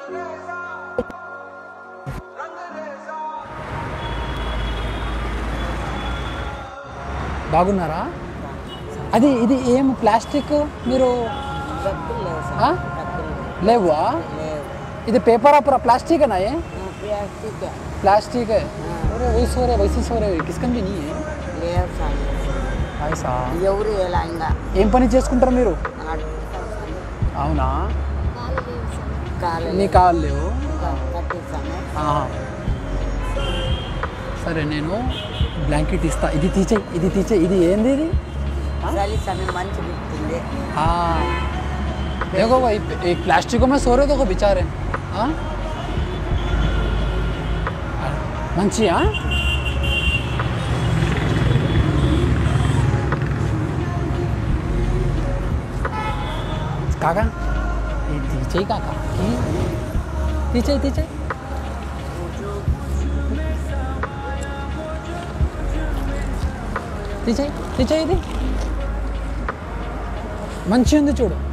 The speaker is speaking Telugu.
బాగున్నారా అది ఇది ఏం ప్లాస్టిక్ మీరు డబ్బులు లేవు సార్ ఆ? డబ్బులు లేవా లేవు ఇది పేपर आप प्लास्टिक है ना ये ప్లాస్టిక్ प्लास्टिक है अरे वही सो रहे वैसे सो रहे किसकन भी नहीं है లేవు సార్ ఐసా ఎవరు ఎలా ఇంకా ఏం పని చేసుకుంటారు మీరు నడుపుతాం సార్. అవునా కాలు నీ కాళ్ళు లేవు కట్టిస్తాము ఆహా. సరే నేను బ్లాంకెట్ ఇస్తా ఇది తీచే ఇది తీచే ఇది ఏంది ఇది చలి సమయం మంచి గుర్తుంది हाँ देखो भाई एक प्लास्टिकों में सो रहे देखो बेचारे हाँ మంచి కాకా ఇది తీచేయి కాకా తీచేయి తీచేయి తీచేయి తీచేయి ఇది మంచి ఉంది చూడు